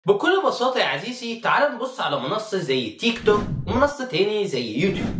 بكل بساطة يا عزيزي تعال نبص على منصة زي تيك توك ومنصة تاني زي يوتيوب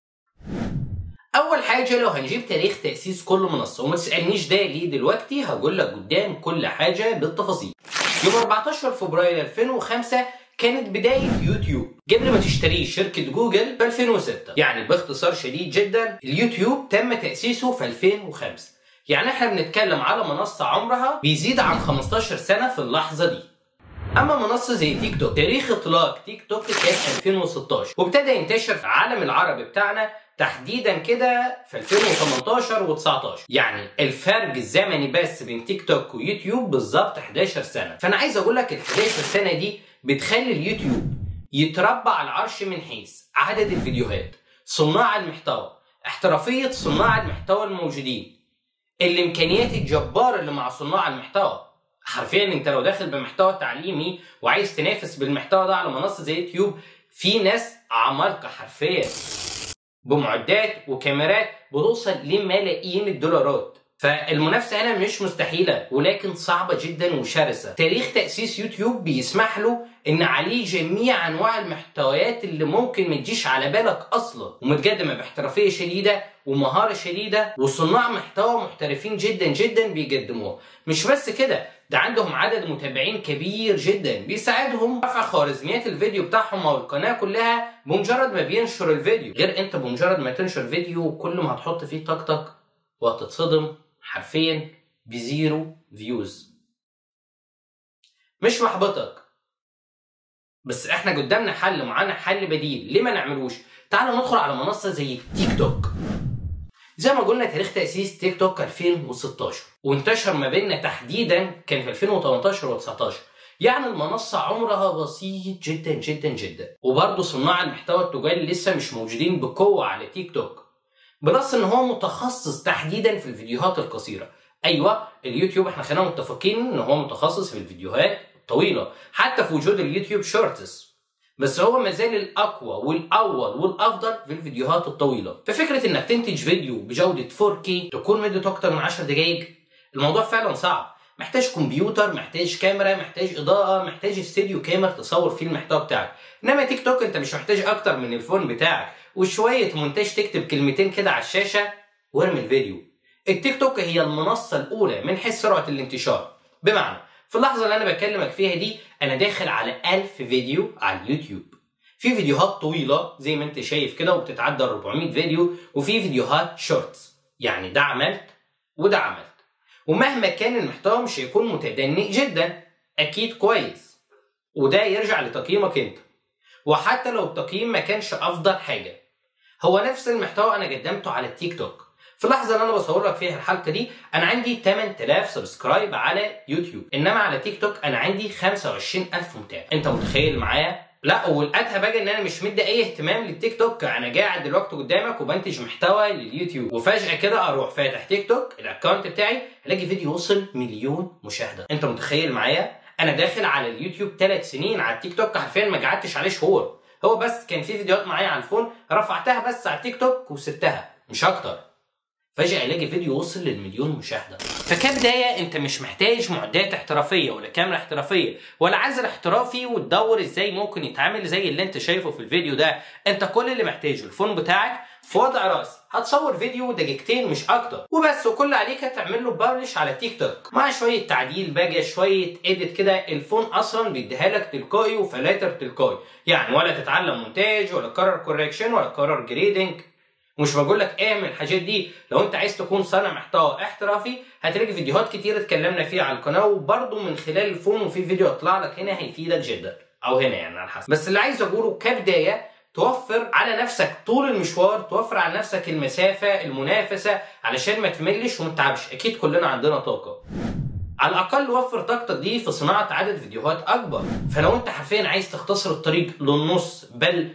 أول حاجة لو هنجيب تاريخ تأسيس كل منصة وما تسألنيش ده ليه دلوقتي هقول لك قدام كل حاجة بالتفاصيل يوم 14 فبراير 2005 كانت بداية يوتيوب قبل ما تشتريه شركة جوجل في 2006 يعني باختصار شديد جدا اليوتيوب تم تأسيسه في 2005 يعني احنا بنتكلم على منصة عمرها بيزيد عن 15 سنة في اللحظة دي اما منصه زي تيك توك تاريخ اطلاق تيك توك كان 2016 وابتدى ينتشر في العالم العربي بتاعنا تحديدا كده في 2018 و19 يعني الفرق الزمني بس بين تيك توك ويوتيوب بالظبط 11 سنه فانا عايز اقول لك ال 11 سنه دي بتخلي اليوتيوب يتربع على العرش من حيث عدد الفيديوهات صناع المحتوى احترافيه صناع المحتوى الموجودين الامكانيات الجباره اللي مع صناع المحتوى حرفيا انت لو داخل بمحتوى تعليمي وعايز تنافس بالمحتوى ده على منصه زي يوتيوب في ناس عمالقه حرفيا بمعدات وكاميرات بتوصل لملايين الدولارات فالمنافسة هنا مش مستحيلة ولكن صعبة جدا وشرسة تاريخ تأسيس يوتيوب بيسمح له ان عليه جميع انواع المحتويات اللي ممكن ما تجيش على بالك اصلا ومتقدمة باحترافية شديدة ومهارة شديدة وصناع محتوى محترفين جدا جدا بيقدموها مش بس كده ده عندهم عدد متابعين كبير جدا بيساعدهم رفع خوارزميات الفيديو بتاعهم او القناه كلها بمجرد ما بينشر الفيديو غير انت بمجرد ما تنشر فيديو كل ما هتحط فيه طقطق وهتتصدم حرفيا بزيرو فيوز مش محبطك بس احنا قدامنا حل معانا حل بديل ليه ما نعملوش تعالوا ندخل على منصه زي تيك توك زي ما قلنا تاريخ تأسيس تيك توك 2016 وانتشر ما بيننا تحديدا كان في 2018 و19 يعني المنصة عمرها بسيط جدا جدا جدا وبرضه صناع المحتوى التجاري لسه مش موجودين بقوة على تيك توك بلس ان هو متخصص تحديدا في الفيديوهات القصيرة ايوه اليوتيوب احنا خلينا متفقين ان هو متخصص في الفيديوهات الطويلة حتى في وجود اليوتيوب شورتس بس هو مازال الاقوى والاول والافضل في الفيديوهات الطويله ففكره انك تنتج فيديو بجوده 4K تكون مدته اكتر من 10 دقائق الموضوع فعلا صعب محتاج كمبيوتر محتاج كاميرا محتاج اضاءه محتاج استديو كاميرا تصور فيه المحتوى بتاعك انما تيك توك انت مش محتاج اكتر من الفون بتاعك وشويه مونتاج تكتب كلمتين كده على الشاشه وارمي الفيديو التيك توك هي المنصه الاولى من حيث سرعه الانتشار بمعنى في اللحظه اللي انا بكلمك فيها دي انا داخل على 1000 فيديو على اليوتيوب في فيديوهات طويله زي ما انت شايف كده وبتتعدى 400 فيديو وفي فيديوهات شورتس يعني ده عملت وده عملت ومهما كان المحتوى مش هيكون متدني جدا اكيد كويس وده يرجع لتقييمك انت وحتى لو التقييم ما كانش افضل حاجه هو نفس المحتوى انا قدمته على التيك توك في اللحظه اللي انا بصور لك فيها الحلقه دي انا عندي 8000 سبسكرايب على يوتيوب انما على تيك توك انا عندي 25000 متابع انت متخيل معايا لا والادهى بقى ان انا مش مدي اي اهتمام للتيك توك انا قاعد دلوقتي قدامك وبنتج محتوى لليوتيوب وفجاه كده اروح فاتح تيك توك الاكونت بتاعي الاقي فيديو وصل مليون مشاهده انت متخيل معايا انا داخل على اليوتيوب ثلاث سنين على التيك توك حرفيا ما قعدتش عليه شهور هو بس كان في فيديوهات معايا على الفون رفعتها بس على التيك توك وسبتها مش اكتر فجأة الاقي فيديو وصل للمليون مشاهدة فكبداية انت مش محتاج معدات احترافية ولا كاميرا احترافية ولا عزل احترافي وتدور ازاي ممكن يتعمل زي اللي انت شايفه في الفيديو ده انت كل اللي محتاجه الفون بتاعك في وضع راس هتصور فيديو دقيقتين مش اكتر وبس وكل عليك هتعمل له بابلش على تيك توك مع شويه تعديل بقى شويه اديت كده الفون اصلا بيديها لك تلقائي وفلاتر تلقائي يعني ولا تتعلم مونتاج ولا تكرر كوريكشن ولا تكرر جريدنج مش بقول لك اعمل الحاجات دي لو انت عايز تكون صانع محتوى احترافي هتلاقي فيديوهات كتير اتكلمنا فيها على القناه وبرده من خلال الفون وفي فيديو هيطلع لك هنا هيفيدك جدا او هنا يعني على حسب بس اللي عايز اقوله كبدايه توفر على نفسك طول المشوار توفر على نفسك المسافه المنافسه علشان ما تملش وما تتعبش اكيد كلنا عندنا طاقه على الاقل وفر طاقتك دي في صناعه عدد فيديوهات اكبر فلو انت حرفيا عايز تختصر الطريق للنص بل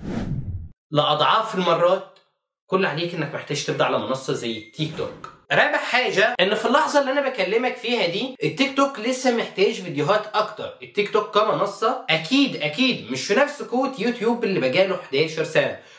لاضعاف المرات كل عليك انك محتاج تبدا على منصه زي تيك توك رابع حاجه ان في اللحظه اللي انا بكلمك فيها دي التيك توك لسه محتاج فيديوهات اكتر التيك توك كمنصه اكيد اكيد مش في نفس قوه يوتيوب اللي بقاله 11 سنه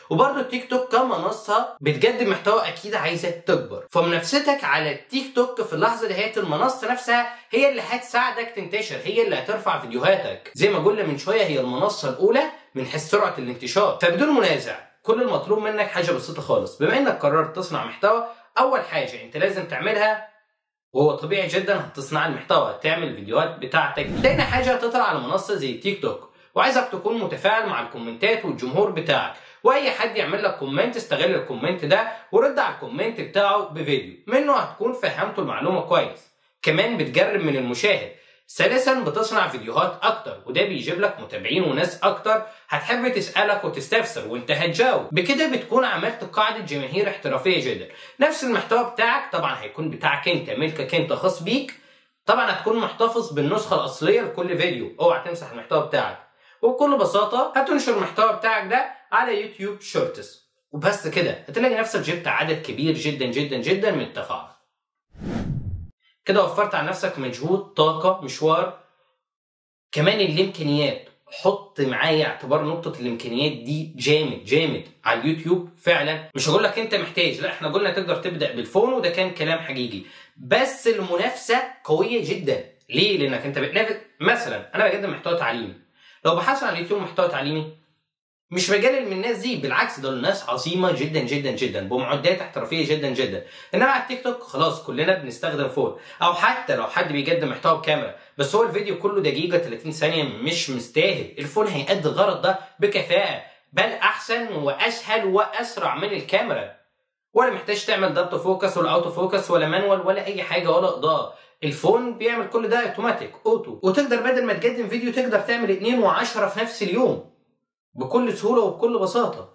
وبرضه التيك توك كمنصه بتقدم محتوى اكيد عايزه تكبر فمنافستك على التيك توك في اللحظه دهيت المنصه نفسها هي اللي هتساعدك تنتشر هي اللي هترفع فيديوهاتك زي ما قلنا من شويه هي المنصه الاولى من حيث سرعه الانتشار فبدون منازع كل المطلوب منك حاجه بسيطه خالص بما انك قررت تصنع محتوى اول حاجه انت لازم تعملها وهو طبيعي جدا هتصنع المحتوى تعمل فيديوهات بتاعتك تاني حاجه تطلع على منصه زي تيك توك وعايزك تكون متفاعل مع الكومنتات والجمهور بتاعك واي حد يعمل لك كومنت استغل الكومنت ده ورد على الكومنت بتاعه بفيديو منه هتكون فهمته المعلومه كويس كمان بتجرب من المشاهد ثالثا بتصنع فيديوهات اكتر وده بيجيب لك متابعين وناس اكتر هتحب تسالك وتستفسر وانت هتجاوب بكده بتكون عملت قاعده جماهير احترافيه جدا نفس المحتوى بتاعك طبعا هيكون بتاعك انت ملكك انت خاص بيك طبعا هتكون محتفظ بالنسخه الاصليه لكل فيديو اوعى تمسح المحتوى بتاعك وبكل بساطه هتنشر المحتوى بتاعك ده على يوتيوب شورتس وبس كده هتلاقي نفسك جبت عدد كبير جدا جدا جدا من التفاعل كده وفرت على نفسك مجهود طاقة مشوار كمان الامكانيات حط معايا اعتبار نقطة الامكانيات دي جامد جامد على اليوتيوب فعلا مش هقول لك انت محتاج لا احنا قلنا تقدر تبدأ بالفون وده كان كلام حقيقي بس المنافسة قوية جدا ليه؟ لانك انت بتنافس مثلا انا بقدم محتوى تعليمي لو بحثت على اليوتيوب محتوى تعليمي مش بجلل من الناس دي بالعكس دول ناس عظيمه جدا جدا جدا بمعدات احترافيه جدا جدا انما على التيك توك خلاص كلنا بنستخدم فون او حتى لو حد بيقدم محتوى بكاميرا بس هو الفيديو كله دقيقه 30 ثانيه مش مستاهل الفون هيأدي الغرض ده بكفاءه بل احسن واسهل واسرع من الكاميرا ولا محتاج تعمل ضبط فوكس ولا اوتو فوكس ولا مانوال ولا اي حاجه ولا اضاءه الفون بيعمل كل ده اوتوماتيك اوتو وتقدر بدل ما تقدم فيديو تقدر تعمل اتنين وعشرة في نفس اليوم بكل سهوله وبكل بساطه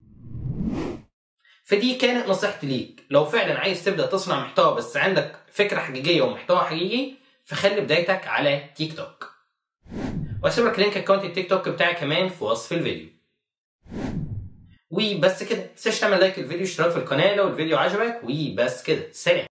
فدي كانت نصيحتي ليك لو فعلا عايز تبدا تصنع محتوى بس عندك فكره حقيقيه ومحتوى حقيقي فخلي بدايتك على تيك توك واسيب لك لينك اكونت التيك توك بتاعي كمان في وصف الفيديو وبس كده متنساش تعمل لايك للفيديو اشتراك في القناه لو الفيديو عجبك وبس كده سلام